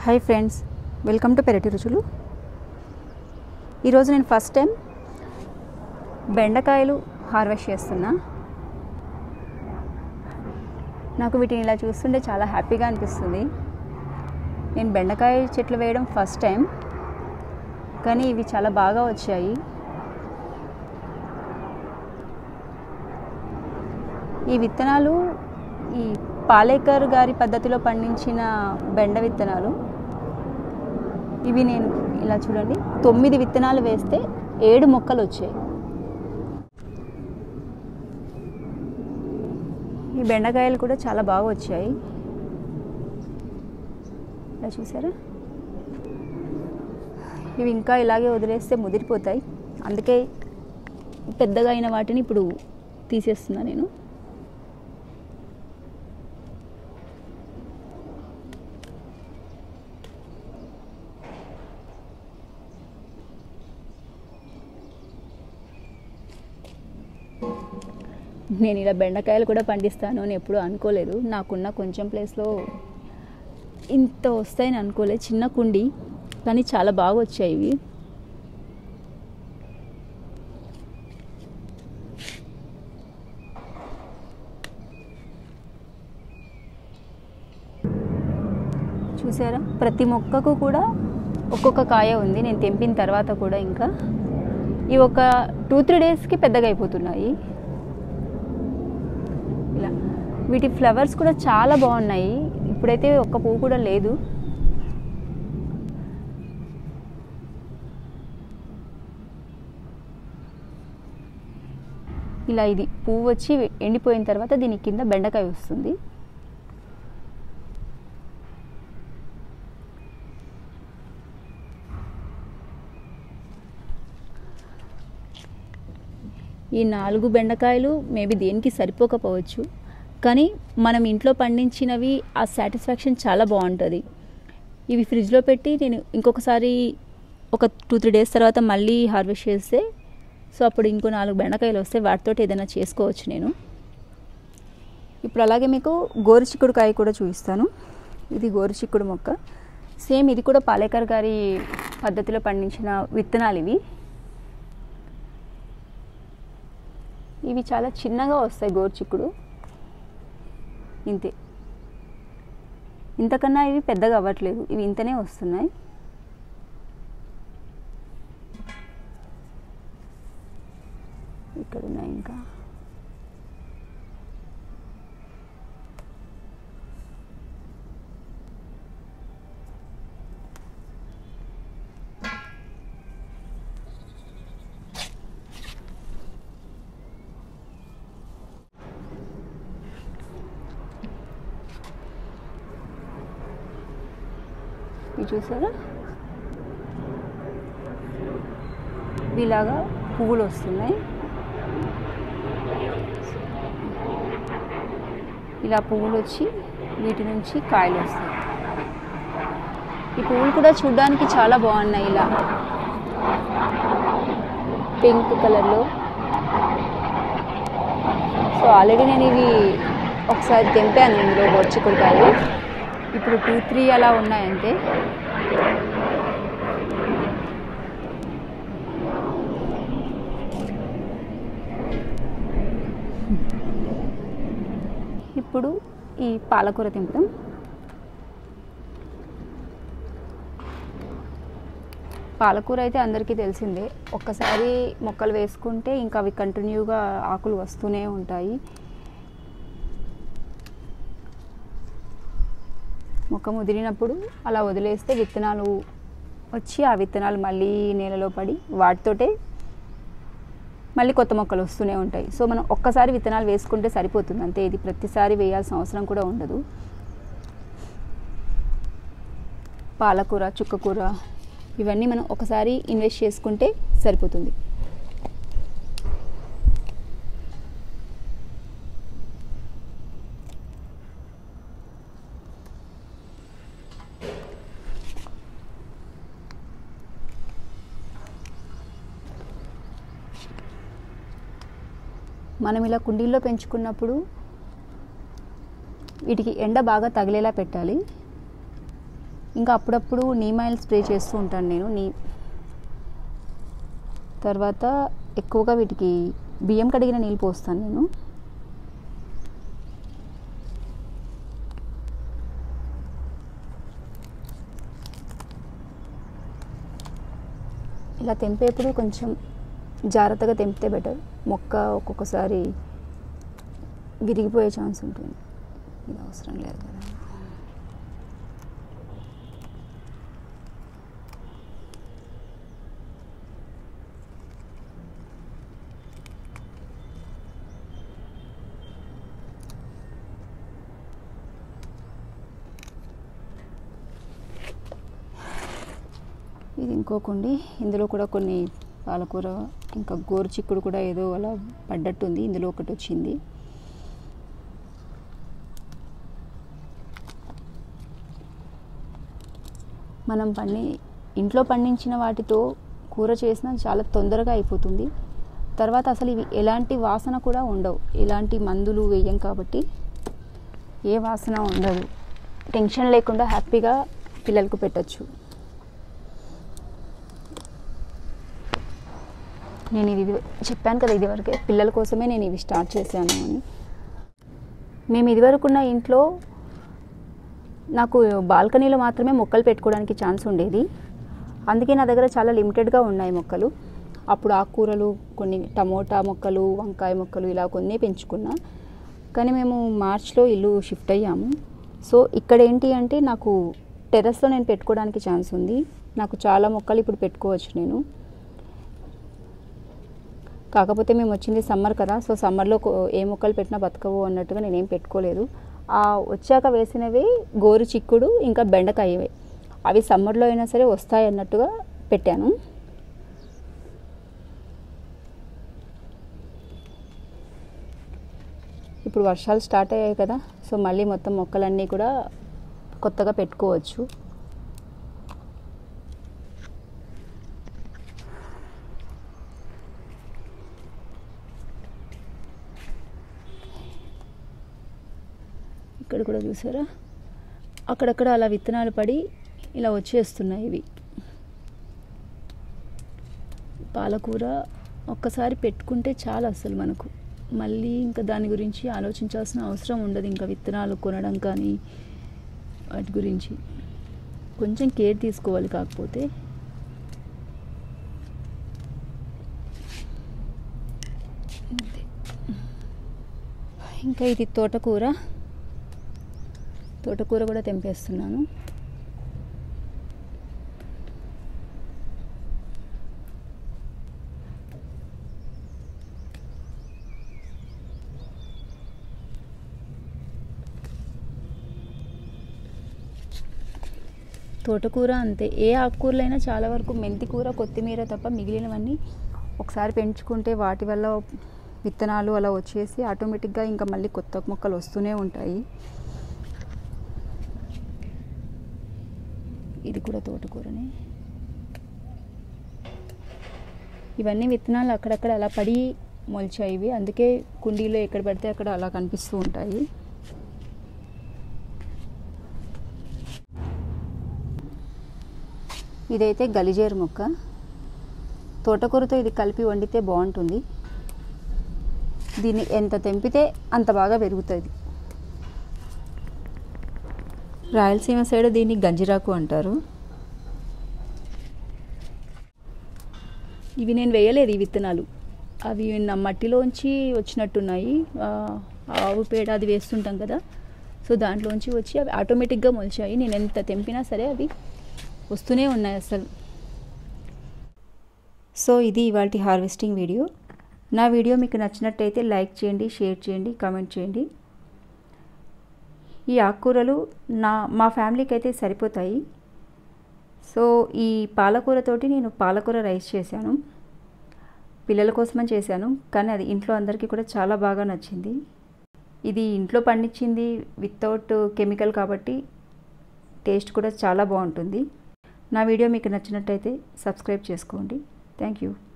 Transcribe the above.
hi friends welcome to పెరటి రుచులు ఈరోజు నేను ఫస్ట్ టైం బెండకాయలు హార్వెస్ట్ చేస్తున్నా నాకు వీటిని ఇలా చూస్తుంటే చాలా హ్యాపీగా అనిపిస్తుంది నేను బెండకాయ చెట్లు వేయడం ఫస్ట్ టైం కానీ ఇవి చాలా బాగా వచ్చాయి ఈ విత్తనాలు ఈ పాలేకర్ గారి పద్ధతిలో పండించిన బెండ విత్తనాలు ఇవి నేను ఇలా చూడండి తొమ్మిది విత్తనాలు వేస్తే ఏడు మొక్కలు వచ్చాయి ఈ బెండకాయలు కూడా చాలా బాగా వచ్చాయి ఇలా చూసారా ఇవి ఇంకా ఇలాగే వదిలేస్తే ముదిరిపోతాయి అందుకే పెద్దగా అయిన వాటిని ఇప్పుడు తీసేస్తున్నా నేను నేను ఇలా బెండకాయలు కూడా పండిస్తాను అని ఎప్పుడూ అనుకోలేదు నాకున్న కొంచెం ప్లేస్లో ఇంత వస్తాయని అనుకోలేదు చిన్న కుండి కానీ చాలా బాగా వచ్చాయి ఇవి చూసారా ప్రతి మొక్కకు కూడా ఒక్కొక్క కాయ ఉంది నేను తెంపిన తర్వాత కూడా ఇంకా ఇవి ఒక టూ త్రీ డేస్కి పెద్దగా అయిపోతున్నాయి ఇలా వీటి ఫ్లవర్స్ కూడా చాలా బాగున్నాయి ఇప్పుడైతే ఒక్క పువ్వు కూడా లేదు ఇలా ఇది పువ్వు వచ్చి ఎండిపోయిన తర్వాత దీని కింద బెండకాయ వస్తుంది ఈ నాలుగు బెండకాయలు మేబీ దేనికి సరిపోకపోవచ్చు కానీ మనం ఇంట్లో పండించినవి ఆ సాటిస్ఫాక్షన్ చాలా బాగుంటుంది ఇవి ఫ్రిడ్జ్లో పెట్టి నేను ఇంకొకసారి ఒక టూ త్రీ డేస్ తర్వాత మళ్ళీ హార్వెస్ట్ చేస్తే సో అప్పుడు ఇంకో నాలుగు బెండకాయలు వస్తే వాటితో ఏదైనా చేసుకోవచ్చు నేను ఇప్పుడు అలాగే మీకు గోరుచిక్కుడుకాయ కూడా చూపిస్తాను ఇది గోరుచిక్కుడు మొక్క సేమ్ ఇది కూడా పాలేకర్ గారి పద్ధతిలో పండించిన విత్తనాలు ఇవి ఇవి చాలా చిన్నగా వస్తాయి గోరుచిక్కుడు ఇంతే ఇంతకన్నా ఇవి పెద్దగా అవ్వట్లేదు ఇవి ఇంతనే వస్తున్నాయి ఇక్కడ ఉన్నాయి ఇంకా ఇవి చూసారా ఇలాగా పువ్వులు వస్తున్నాయి ఇలా పువ్వులు వచ్చి వీటి నుంచి కాయలు వస్తాయి ఈ పువ్వులు కూడా చూడడానికి చాలా బాగున్నాయి ఇలా పింక్ కలర్లో సో ఆల్రెడీ నేను ఇవి ఒకసారి తెంపాను ఇందులో బొచ్చికుడికాయలు ఇప్పుడు టూ త్రీ అలా ఉన్నాయంతే ఇప్పుడు ఈ పాలకూర తింపుదాం పాలకూర అయితే అందరికీ తెలిసిందే ఒక్కసారి మొక్కలు వేసుకుంటే ఇంకా అవి కంటిన్యూగా ఆకులు వస్తూనే ఉంటాయి మొక్క ముదిరినప్పుడు అలా వదిలేస్తే విత్తనాలు వచ్చి ఆ విత్తనాలు మళ్ళీ నేలలో పడి వాటితోటే మళ్ళీ కొత్త మొక్కలు వస్తూనే ఉంటాయి సో మనం ఒక్కసారి విత్తనాలు వేసుకుంటే సరిపోతుంది అంతే ఇది ప్రతిసారి వేయాల్సిన అవసరం కూడా ఉండదు పాలకూర చుక్కకూర ఇవన్నీ మనం ఒకసారి ఇన్వెస్ట్ చేసుకుంటే సరిపోతుంది మనం ఇలా కుండీల్లో పెంచుకున్నప్పుడు వీటికి ఎండ బాగా తగిలేలా పెట్టాలి ఇంకా అప్పుడప్పుడు నీమ్ ఆయిల్ స్ప్రే చేస్తూ ఉంటాను నేను నీ తర్వాత ఎక్కువగా వీటికి బియ్యం కడిగిన నీళ్ళు పోస్తాను నేను ఇలా తెంపేప్పుడు కొంచెం జాగ్రత్తగా తెంపితే బెటర్ మొక్క ఒక్కొక్కసారి విరిగిపోయే ఛాన్స్ ఉంటుంది ఇది అవసరం లేదు కదా ఇది ఇంకోకుండి ఇందులో కూడా కొన్ని పాలకూర ఇంకా గోరుచిక్కుడు కూడా ఏదో అలా పడ్డట్టుంది ఇందులో ఒకటి వచ్చింది మనం పండి ఇంట్లో పండించిన వాటితో కూర చేసినా చాలా తొందరగా అయిపోతుంది తర్వాత అసలు ఇవి ఎలాంటి వాసన కూడా ఉండవు ఎలాంటి మందులు వేయం కాబట్టి ఏ వాసన ఉండదు టెన్షన్ లేకుండా హ్యాపీగా పిల్లలకు పెట్టచ్చు నేను ఇది చెప్పాను కదా ఇదివరకే పిల్లల కోసమే నేను ఇవి స్టార్ట్ చేశాను అని మేము ఇదివరకున్న ఇంట్లో నాకు బాల్కనీలో మాత్రమే మొక్కలు పెట్టుకోవడానికి ఛాన్స్ ఉండేది అందుకే నా దగ్గర చాలా లిమిటెడ్గా ఉన్నాయి మొక్కలు అప్పుడు ఆకుకూరలు కొన్ని టమోటా మొక్కలు వంకాయ మొక్కలు ఇలా కొన్ని పెంచుకున్నా కానీ మేము మార్చ్లో ఇల్లు షిఫ్ట్ అయ్యాము సో ఇక్కడ ఏంటి అంటే నాకు టెర్రస్లో నేను పెట్టుకోవడానికి ఛాన్స్ ఉంది నాకు చాలా మొక్కలు ఇప్పుడు పెట్టుకోవచ్చు నేను కాకపోతే మేము వచ్చింది సమ్మర్ కదా సో సమ్మర్లో ఏ మొక్కలు పెట్టినా బతకవు అన్నట్టుగా నేనేం పెట్టుకోలేదు ఆ వచ్చాక వేసినవి గోరు చిక్కుడు ఇంకా బెండకాయవే అవి సమ్మర్లో అయినా సరే వస్తాయి అన్నట్టుగా పెట్టాను ఇప్పుడు వర్షాలు స్టార్ట్ అయ్యాయి కదా సో మళ్ళీ మొత్తం మొక్కలన్నీ కూడా కొత్తగా పెట్టుకోవచ్చు ఇక్కడ కూడా చూసారా అక్కడక్కడ అలా విత్తనాలు పడి ఇలా వచ్చేస్తున్నాయి ఇవి పాలకూర ఒక్కసారి పెట్టుకుంటే చాలా అసలు మనకు మళ్ళీ ఇంకా దాని గురించి ఆలోచించాల్సిన అవసరం ఉండదు ఇంకా విత్తనాలు కొనడం కానీ వాటి గురించి కొంచెం కేర్ తీసుకోవాలి కాకపోతే ఇంకా ఇది తోటకూర తోటకూర కూడా తెంపేస్తున్నాను తోటకూర అంతే ఏ ఆకుకూరలైనా చాలా వరకు మెంతి కూర కొత్తిమీర తప్ప మిగిలినవన్నీ ఒకసారి పెంచుకుంటే వాటి వల్ల విత్తనాలు అలా వచ్చేసి ఆటోమేటిక్గా ఇంకా మళ్ళీ కొత్త మొక్కలు వస్తూనే ఉంటాయి ఇది కూడా తోటకూరనే ఇవన్నీ విత్తనాలు అక్కడక్కడ అలా పడి మొలిచాయి ఇవి అందుకే కుండీలో ఎక్కడ పడితే అక్కడ అలా కనిపిస్తూ ఉంటాయి ఇదైతే గలిజేరు మొక్క తోటకూరతో ఇది కలిపి వండితే బాగుంటుంది దీన్ని ఎంత తెంపితే అంత బాగా పెరుగుతుంది రాయలసీమ సైడ్ దీన్ని గంజిరాకు అంటారు ఇవి నేను వేయలేదు ఈ విత్తనాలు అవి నా మట్టిలోంచి వచ్చినట్టున్నాయి ఆ, ఆవు పేడ అది వేస్తుంటాం కదా సో దాంట్లోంచి వచ్చి అవి ఆటోమేటిక్గా మొలిచాయి నేను ఎంత తెంపినా సరే అవి వస్తూనే ఉన్నాయి అసలు సో ఇది ఇవాళ హార్వెస్టింగ్ వీడియో నా వీడియో మీకు నచ్చినట్టయితే లైక్ చేయండి షేర్ చేయండి కామెంట్ చేయండి ఈ ఆకుకూరలు నా మా ఫ్యామిలీకి అయితే సరిపోతాయి సో ఈ పాలకూరతోటి నేను పాలకూర రైస్ చేశాను పిల్లల కోసమని చేశాను కానీ అది ఇంట్లో అందరికీ కూడా చాలా బాగా నచ్చింది ఇది ఇంట్లో పండించింది వితౌట్ కెమికల్ కాబట్టి టేస్ట్ కూడా చాలా బాగుంటుంది నా వీడియో మీకు నచ్చినట్టయితే సబ్స్క్రైబ్ చేసుకోండి థ్యాంక్ యూ